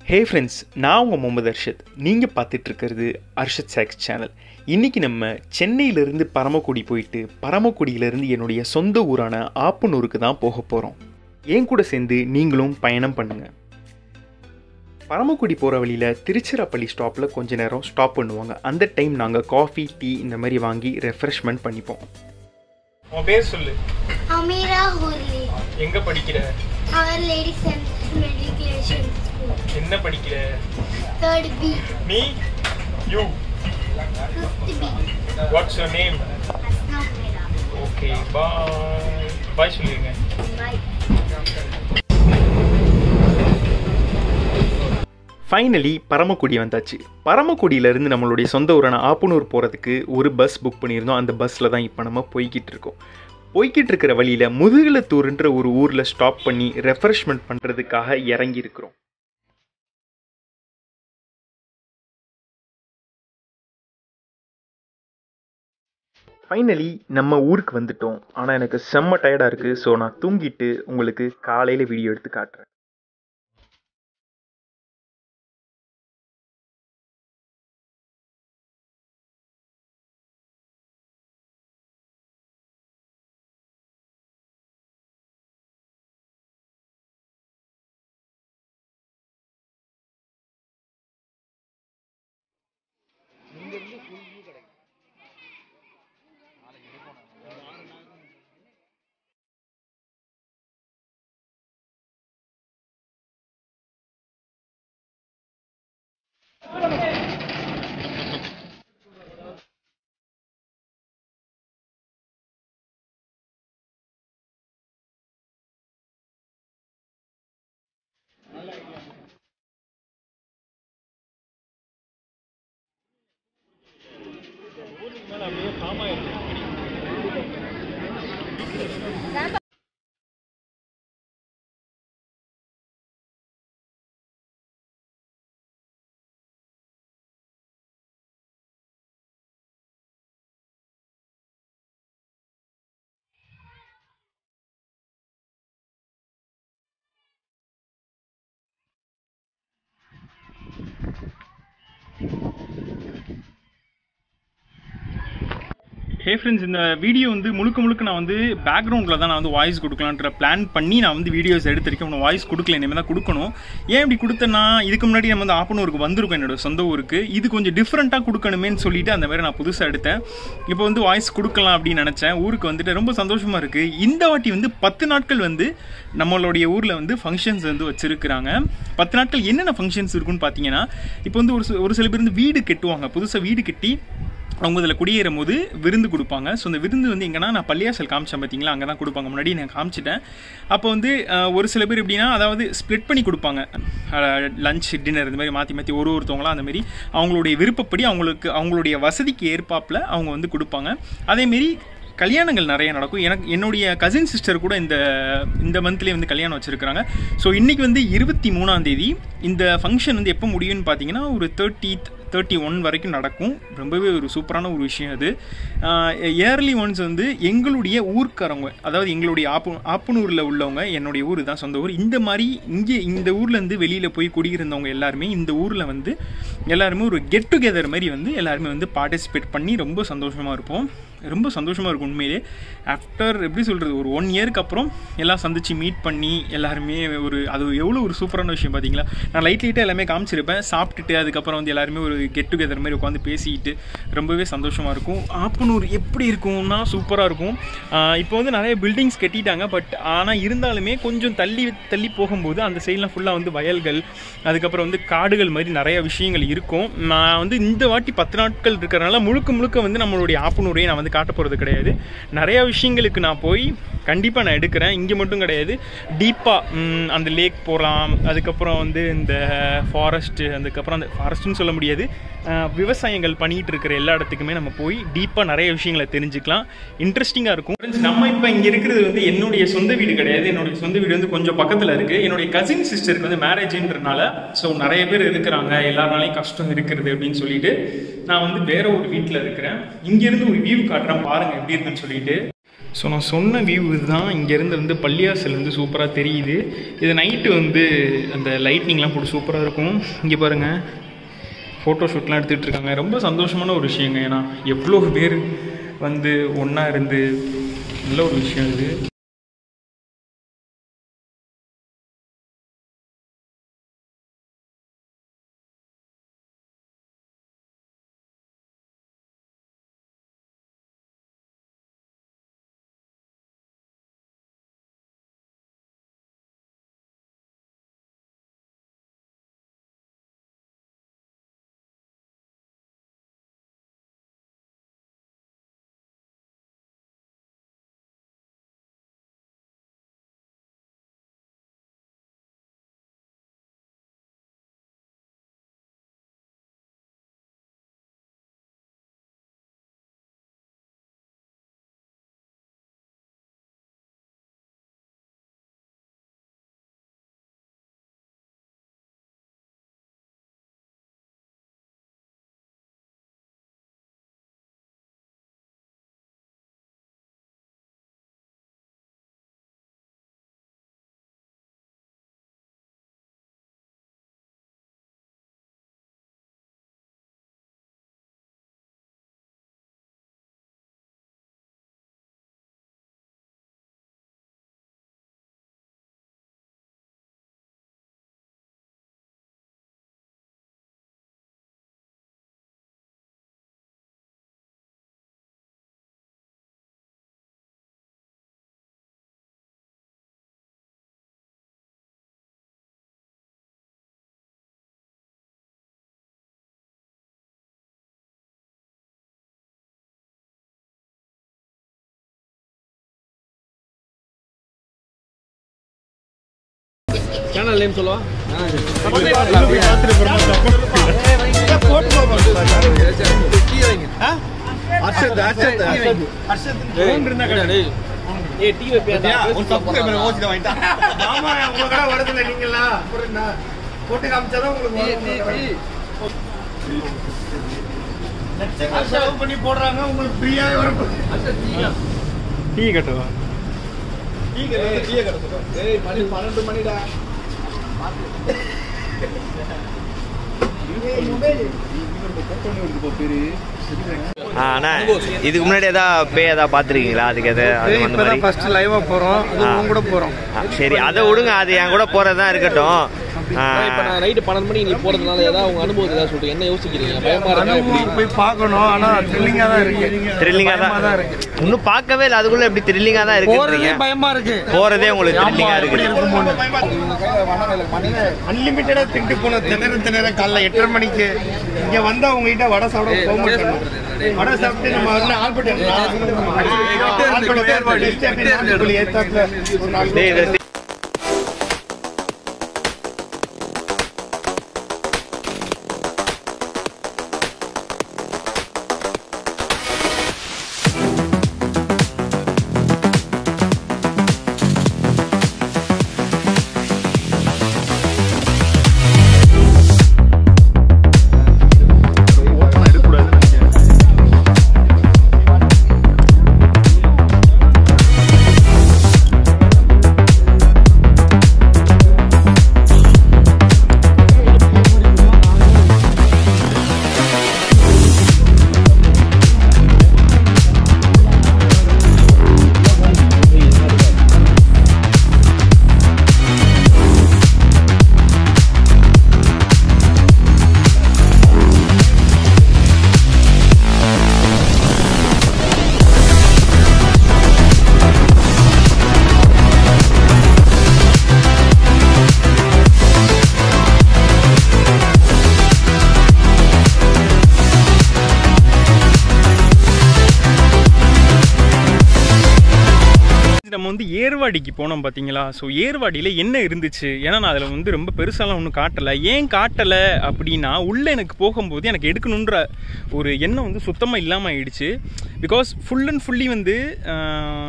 Hey friends நான் உங்கள் முகமது அர்ஷத் நீங்கள் பார்த்துட்டு இருக்கிறது அர்ஷத் சாக்ஸ் சேனல் இன்றைக்கி நம்ம சென்னையிலேருந்து பரமக்குடி போயிட்டு பரமக்குடியிலேருந்து என்னுடைய சொந்த ஊரான ஆப்பனூருக்கு தான் போக போகிறோம் என் கூட சேர்ந்து நீங்களும் பயணம் பண்ணுங்கள் பரமக்குடி போகிற வழியில் திருச்சிராப்பள்ளி ஸ்டாப்பில் கொஞ்ச நேரம் ஸ்டாப் பண்ணுவாங்க அந்த டைம் நாங்கள் காஃபி டீ இந்த மாதிரி வாங்கி ரெஃப்ரெஷ்மெண்ட் பண்ணிப்போம் உன் பேர் சொல்லு Amira Hurley, எங்கே படிக்கிற Our Lady Central Matriculation School, என்ன படிக்கிற third B, நீ you fifth B, what's your name Asna Mira. Okay bye bye சொல்லிடுங்க Bye. ஃபைனலி பரமக்குடி வந்தாச்சு பரமக்குடியிலேருந்து நம்மளுடைய சொந்த ஊரான ஆப்பனூர் போகிறதுக்கு ஒரு பஸ் புக் பண்ணியிருந்தோம் அந்த பஸ்ஸில் தான் இப்போ நம்ம போய்கிட்டு இருக்கோம் போய்கிட்டு இருக்கிற வழியில் முதுகுலத்தூர்ன்ற ஒரு ஊரில் ஸ்டாப் பண்ணி ரெஃப்ரெஷ்மெண்ட் பண்ணுறதுக்காக இறங்கி இருக்கிறோம் ஃபைனலி நம்ம ஊருக்கு வந்துட்டோம் ஆனால் எனக்கு செம்ம டயர்டாக இருக்குது ஸோ நான் தூங்கிட்டு உங்களுக்கு காலையில் வீடியோ எடுத்து காட்டுறேன் ஹே ஃப்ரெண்ட்ஸ் இந்த வீடியோ வந்து முழுக்க முழுக்க நான் வந்து பேக்ரவுண்டில் தான் நான் வந்து வாய்ஸ் கொடுக்கலான்ற பிளான் பண்ணி நான் வந்து வீடியோஸ் எடுத்திருக்கேன் ஒன்று வாய்ஸ் கொடுக்கல இனிமேல் தான் கொடுக்கணும் ஏன் இப்படி கொடுத்தேன்னா இதுக்கு முன்னாடி நம்ம வந்து ஆப்பனூருக்கு வந்திருக்கோம் என்னோட சொந்த ஊருக்கு இது கொஞ்சம் டிஃப்ரெண்ட்டாக கொடுக்கணுமேன்னு சொல்லிட்டு அந்த மாதிரி நான் புதுசாக எடுத்தேன் இப்போ வந்து வாய்ஸ் கொடுக்கலாம் அப்படின்னு நினச்சேன் ஊருக்கு வந்துட்டு ரொம்ப சந்தோஷமாக இருக்குது இந்த வாட்டி வந்து பத்து நாட்கள் வந்து நம்மளுடைய ஊரில் வந்து ஃபங்க்ஷன்ஸ் வந்து வச்சுருக்கிறாங்க பத்து நாட்கள் என்னென்ன ஃபங்க்ஷன்ஸ் இருக்குன்னு பார்த்தீங்கன்னா இப்போ வந்து ஒரு சி- ஒரு சில பேர் வந்து வீடு கட்டுவாங்க புதுசாக வீடு கட்டி அவங்க இதில் குடியேறும் போது விருந்து கொடுப்பாங்க ஸோ அந்த விருந்து வந்து எங்கன்னா நான் பள்ளியாசல் காமிச்சேன் பார்த்தீங்களா அங்கே தான் கொடுப்பாங்க முன்னாடி நான் காமிச்சிட்டேன் அப்போ வந்து அஹ், ஒரு சில பேர் எப்படின்னா அதாவது ஸ்ப்ளிட் பண்ணி கொடுப்பாங்க லஞ்ச் டின்னர் இந்த மாதிரி மாற்றி மாற்றி ஒரு ஒருத்தவங்களாம் அந்த மாதிரி அவங்களுடைய விருப்பப்படி அவங்களுக்கு அவங்களுடைய வசதிக்கு ஏற்பாப்பில் அவங்க வந்து கொடுப்பாங்க அதேமாரி கல்யாணங்கள் நிறைய நடக்கும் எனக்கு என்னுடைய கசின் சிஸ்டர் கூட இந்த இந்த மந்த்லேயே வந்து கல்யாணம் வச்சுருக்காங்க ஸோ இன்றைக்கி வந்து இருபத்தி மூணாம் தேதி இந்த ஃபங்க்ஷன் வந்து எப்போ முடியும்னு பார்த்தீங்கன்னா ஒரு தேர்ட்டீத் தேர்ட்டி ஒன் வரைக்கும் நடக்கும் ரொம்பவே ஒரு சூப்பரான ஒரு விஷயம் அது இயர்லி ஒன்ஸ் வந்து எங்களுடைய ஊர்க்காரவங்க அதாவது எங்களுடைய ஆப்பு ஆப்பனூரில் உள்ளவங்க என்னுடைய ஊர் தான் சொந்த ஊர் இந்த மாதிரி இங்கே இந்த ஊர்லேருந்து வெளியில் போய் குடியிருந்தவங்க எல்லாருமே இந்த ஊரில் வந்து எல்லாருமே ஒரு கெட் டுகெதர் மாதிரி வந்து எல்லாருமே வந்து பார்ட்டிசிபேட் பண்ணி ரொம்ப சந்தோஷமாக இருப்போம் ரொம்ப சந்தோஷமாக இருக்கும் உண்மையிலே ஆஃப்டர் எப்படி சொல்கிறது ஒரு ஒன் இயருக்கு அப்புறம் எல்லாம் சந்திச்சு மீட் பண்ணி எல்லாருமே ஒரு அது எவ்வளோ ஒரு சூப்பரான விஷயம் பார்த்தீங்களா நான் லைட் லைட்டாக எல்லாமே காமிச்சிருப்பேன் சாப்பிட்டுட்டு அதுக்கப்புறம் வந்து எல்லாருமே ஒரு கெட் டுகெதர் மாதிரி உட்காந்து பேசிக்கிட்டு ரொம்பவே சந்தோஷமாக இருக்கும் ஆப்பனூர் எப்படி இருக்கும்னா சூப்பராக இருக்கும் ஆஹ் இப்போ வந்து நிறைய பில்டிங்ஸ் கட்டிட்டாங்க பட் ஆனால் இருந்தாலுமே கொஞ்சம் தள்ளி தள்ளி போகும்போது அந்த சைட்லாம் ஃபுல்லாக வந்து வயல்கள் அதுக்கப்புறம் வந்து காடுகள் மாதிரி நிறைய விஷயங்கள் இருக்கும் நான் வந்து இந்த வாட்டி பத்து நாட்கள் இருக்கிறனால முழுக்க முழுக்க வந்து நம்மளுடைய ஆப்பனூரையும் நான் வந்து காட்ட போகிறது கிடையாது நிறையா விஷயங்களுக்கு நான் போய் கண்டிப்பாக நான் எடுக்கிறேன் இங்கே மட்டும் கிடையாது டீப்பாக அந்த லேக் போகலாம் அதுக்கப்புறம் வந்து இந்த ஃபாரஸ்ட்டு அதுக்கப்புறம் அந்த ஃபாரஸ்ட்னு சொல்ல முடியாது அஹ், விவசாயங்கள் பண்ணிகிட்டு இருக்கிற எல்லா இடத்துக்குமே நம்ம போய் டீப்பாக நிறைய விஷயங்களை தெரிஞ்சுக்கலாம் இன்ட்ரெஸ்டிங்காக இருக்கும் Friends, நம்ம இப்போ இங்கே இருக்கிறது வந்து என்னுடைய சொந்த வீடு கிடையாது என்னுடைய சொந்த வீடு வந்து கொஞ்சம் பக்கத்தில் இருக்குது என்னுடைய கசின் சிஸ்டருக்கு வந்து மேரேஜ்ன்றனால ஸோ நிறைய பேர் இருக்கிறாங்க எல்லாருனாலையும் கஷ்டம் இருக்கிறது அப்படின்னு சொல்லிட்டு நான் வந்து வேற ஒரு வீட்டில் இருக்கிறேன் இங்கேருந்து ஒரு வியூ காட்டுறேன் பாருங்க எப்படி இருக்குன்னு சொல்லிட்டு ஸோ நான் சொன்ன வியூ இதுதான் இங்கேருந்து வந்து பள்ளியாசிலேருந்து சூப்பராக தெரியுது இது நைட்டு வந்து அந்த லைட்னிங்லாம் போட்டு சூப்பராக இருக்கும் இங்கே பாருங்கள் ஃபோட்டோ ஷூட்லாம் எடுத்துகிட்டு இருக்காங்க ரொம்ப சந்தோஷமான ஒரு விஷயங்க ஏன்னா எவ்வளோ பேர் வந்து ஒன்றா இருந்து நல்ல ஒரு விஷயம் இது சேனல் நேம் சொல்லவா ஏய் டீ வைப்பியா ஆமா உங்க கடை வருதுல நீங்களா புரியுதா போட்டு காமிச்சாதான் உங்களுக்கு வரும். லட்சக்கணக்கில் செலவு பண்ணி போடுறாங்க உங்களுக்கு ஃப்ரீயாவே வரும் டீ கட்டுவா ஏய் மணி பன்னெண்டு மணிடா ஆ, அண்ணா இதுக்கு முன்னாடி ஏதாவது பே ஏதாவது பார்த்துருக்கீங்களா அதுக்கு எதாவது அது அந்த மாதிரி ஃபர்ஸ்ட் லைவா போறோம் அது ஆ. உங்க கூட போறோம் ஆ, சரி அதை விடுங்க அது என் கூட போகிறது தான் இருக்கட்டும் ஆ, இப்போ நான் நைட்டு பன்னெண்டு மணிக்கு நீ போறதுனால ஏதாவது உங்க அனுபவத்தை ஏதாவது சொல்லிட்டு என்ன யோசிக்கிறீங்க பயமா இருக்கா எப்படி அனுபவம் போய் பார்க்கணும் ஆனா த்ரில்லிங்கா தான் இருக்கு த்ரில்லிங்காக பயமா தான் இருக்கு இன்னும் பார்க்கவே இல்லை அதுக்குள்ள எப்படி த்ரில்லிங்காக தான் போறதே இருக்கு பயமா இருக்கு போகிறதே உங்களுக்கு த்ரில்லிங்காக இருக்குது அன்லிமிட்டடா திண்டு போன திணற திணற காலைல எட்டரை மணிக்கு இங்க வந்தா உங்ககிட்ட வடை சாப்பிட போக மாட்டோம் வடை சாப்பிட்டு நம்ம வந்து ஆல்பர்ட் ஆல்பர்ட் ஏத்தாப்புல ஒரு நாலு டேய், இது நம்ம வந்து ஏர்வாடிக்கு போனோம் பார்த்தீங்களா ஸோ ஏர்வாடியில் என்ன இருந்துச்சு ஏன்னா நான் அதில் வந்து ரொம்ப பெருசாலாம் ஒன்றும் காட்டலை ஏன் காட்டலை அப்படின்னா உள்ளே எனக்கு போகும்போது எனக்கு எடுக்கணுன்ற ஒரு எண்ணம் வந்து சுத்தமாக இல்லாமல் ஆயிடுச்சு பிகாஸ் ஃபுல் அண்ட் ஃபுல்லி வந்து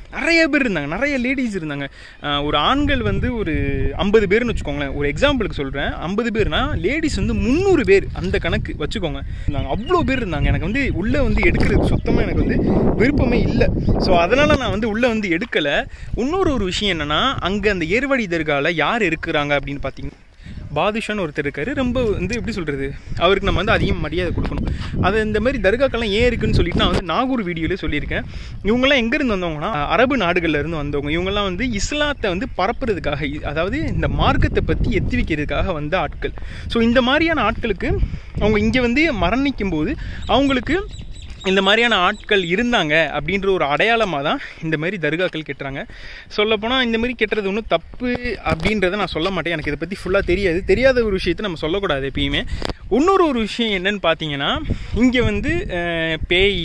நிறைய பேர் இருந்தாங்க நிறைய லேடிஸ் இருந்தாங்க அஹ் ஒரு ஆண்கள் வந்து ஒரு ஐம்பது பேர்னு வச்சுக்கோங்களேன் ஒரு எக்ஸாம்பிளுக்கு சொல்கிறேன் ஐம்பது பேர்னா லேடிஸ் வந்து முந்நூறு பேர் அந்த கணக்கு வச்சுக்கோங்க இருந்தாங்க அவ்வளோ பேர் இருந்தாங்க எனக்கு வந்து உள்ளே வந்து எடுக்கிறதுக்கு சுத்தமாக எனக்கு வந்து விருப்பமே இல்லை ஸோ அதனால் நான் வந்து உள்ளே வந்து எடுக்கலை இன்னொரு ஒரு விஷயம் என்னென்னா அங்கே அந்த ஏர்வாடி தர்காவில் யார் இருக்கிறாங்க அப்படின்னு பார்த்தீங்கன்னா பாதுஷான்னு ஒருத்தர் இருக்காரு ரொம்ப வந்து எப்படி சொல்கிறது அவருக்கு நம்ம வந்து அதிகம் மரியாதை கொடுக்கணும் அது இந்த மாதிரி தர்காக்கெல்லாம் ஏன் இருக்குன்னு சொல்லிட்டு நான் வந்து நாகூர் வீடியோலே சொல்லியிருக்கேன் இவங்கெல்லாம் எங்கேருந்து வந்தவங்கன்னா அரபு நாடுகள்ல இருந்து வந்தவங்க இவங்கெல்லாம் வந்து இஸ்லாத்தை வந்து பரப்புறதுக்காக இ- அதாவது இந்த மார்க்கத்தை பற்றி எத்தி வைக்கிறதுக்காக வந்த ஆட்கள் ஸோ இந்த மாதிரியான ஆட்களுக்கு அவங்க இங்கே வந்து மரணிக்கும் போது அவங்களுக்கு இந்த மாதிரியான ஆட்கள் இருந்தாங்க அப்படின்ற ஒரு அடையாளமாக தான் இந்த மாதிரி தர்காக்கள் கெட்டுறாங்க சொல்லப்போனால் இந்த மாதிரி கெட்டுறது ஒன்றும் தப்பு அப்படின்றத நான் சொல்ல மாட்டேன் எனக்கு இதை பற்றி ஃபுல்லாக தெரியாது தெரியாத ஒரு விஷயத்தை நம்ம சொல்லக்கூடாது எப்பயுமே இன்னொரு ஒரு விஷயம் என்னன்னு பார்த்தீங்கன்னா இங்கே வந்து அஹ், பேய்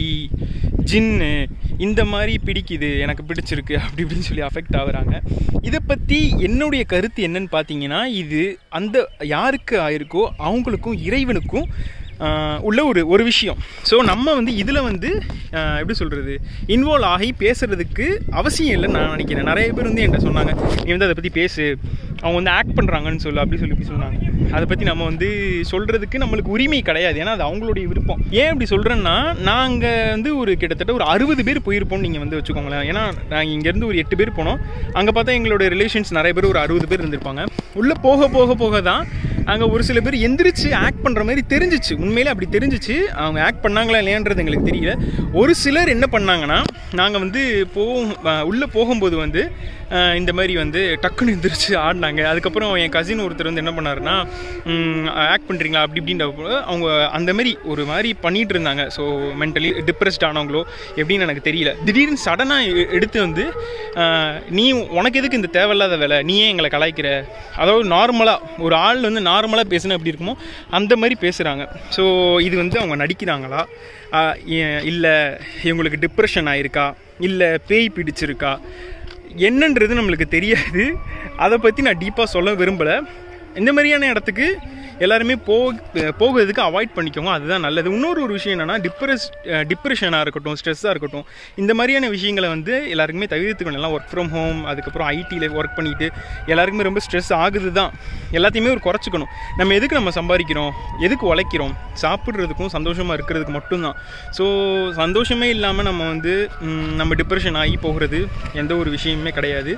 ஜின்னு இந்த மாதிரி பிடிக்குது எனக்கு பிடிச்சிருக்கு அப்படி இப்படின்னு சொல்லி அஃபெக்ட் ஆகுறாங்க இதை பற்றி என்னுடைய கருத்து என்னன்னு பார்த்தீங்கன்னா இது அந்த யாருக்கு ஆயிருக்கோ அவங்களுக்கும் இறைவனுக்கும் ஆஹ் உள்ள ஒரு ஒரு விஷயம் ஸோ நம்ம வந்து இதில் வந்து ஆஹ் எப்படி சொல்கிறது இன்வால்வ் ஆகி பேசுகிறதுக்கு அவசியம் இல்லைன்னு நான் நினைக்கிறேன் நிறைய பேர் வந்து என்கிட்ட சொன்னாங்க நீ வந்து அதை பற்றி பேசு அவங்க வந்து ஆக்ட் பண்ணுறாங்கன்னு சொல்லு அப்படி சொல்லி இப்படி சொன்னாங்க அதை பற்றி நம்ம வந்து சொல்கிறதுக்கு நம்மளுக்கு உரிமை கிடையாது ஏன்னா அது அவங்களுடைய விருப்பம் ஏன் இப்படி சொல்கிறேன்னா நாங்கள் வந்து ஒரு கிட்டத்தட்ட ஒரு அறுபது பேர் போயிருப்போம்னு நீங்கள் வந்து வச்சுக்கோங்களேன் ஏன்னா நாங்கள் இங்கேருந்து ஒரு எட்டு பேர் போனோம் அங்கே பார்த்தா எங்களோட ரிலேஷன்ஸ் நிறைய பேர் ஒரு அறுபது பேர் இருந்திருப்பாங்க உள்ளே போக போக போக தான் அங்கே ஒரு சில பேர் எந்திரிச்சு ஆக்ட் பண்ணுற மாதிரி தெரிஞ்சிச்சு உண்மையிலே அப்படி தெரிஞ்சிச்சு அவங்க ஆக்ட் பண்ணாங்களா இல்லையான்றது எங்களுக்கு தெரியல ஒரு சிலர் என்ன பண்ணாங்கன்னா நாங்கள் வந்து போகும் உள்ளே போகும்போது வந்து அஹ், இந்த மாதிரி வந்து டக்குன்னு எந்திரிச்சு ஆடினாங்க அதுக்கப்புறம் என் கசின் ஒருத்தர் வந்து என்ன பண்ணாருன்னா ஆக்ட் பண்ணுறீங்களா அப்படி இப்படின்றப்போ அவங்க அந்த மாதிரி ஒரு மாதிரி பண்ணிட்டு இருந்தாங்க ஸோ மென்டலி டிப்ரெஸ்ட் ஆனவங்களோ எப்படின்னு எனக்கு தெரியல திடீர்னு சடனாக எடுத்து வந்து அஹ், நீ உனக்கு எதுக்கு இந்த தேவையில்லாத வேலை நீ ஏன் எங்களை கலாய்க்கிற அதாவது நார்மலாக ஒரு ஆள் வந்து நார்மலாக பேசுனா எப்படி இருக்குமோ அந்த மாதிரி பேசுகிறாங்க ஸோ இது வந்து அவங்க நடிக்கிறாங்களா இல்லை இவங்களுக்கு டிப்ரெஷன் ஆயிருக்கா இல்லை பேய் பிடிச்சிருக்கா என்னன்றது நம்மளுக்கு தெரியாது அதை பற்றி நான் டீப்பாக சொல்ல விரும்பலை இந்த மாதிரியான இடத்துக்கு எல்லாருமே போ போகிறதுக்கு அவாய்ட் பண்ணிக்கோங்க அதுதான் நல்லது இன்னொரு ஒரு விஷயம் என்னென்னா டிப்ரெஸ் டிப்ரெஷனாக இருக்கட்டும் ஸ்ட்ரெஸ்ஸாக இருக்கட்டும் இந்த மாதிரியான விஷயங்களை வந்து எல்லாருக்குமே தவிர்த்துக்கணும் எல்லாம் ஒர்க் ஃப்ரம் ஹோம் அதுக்கப்புறம் ஐடியில் ஒர்க் பண்ணிட்டு எல்லாருக்குமே ரொம்ப ஸ்ட்ரெஸ் ஆகுது தான் எல்லாத்தையுமே ஒரு குறைச்சிக்கணும் நம்ம எதுக்கு நம்ம சம்பாதிக்கிறோம் எதுக்கு உழைக்கிறோம் சாப்பிட்றதுக்கும் சந்தோஷமாக இருக்கிறதுக்கு மட்டும்தான் ஸோ சந்தோஷமே இல்லாமல் நம்ம வந்து ம், நம்ம டிப்ரெஷன் ஆகி போகிறது எந்த ஒரு விஷயமுமே கிடையாது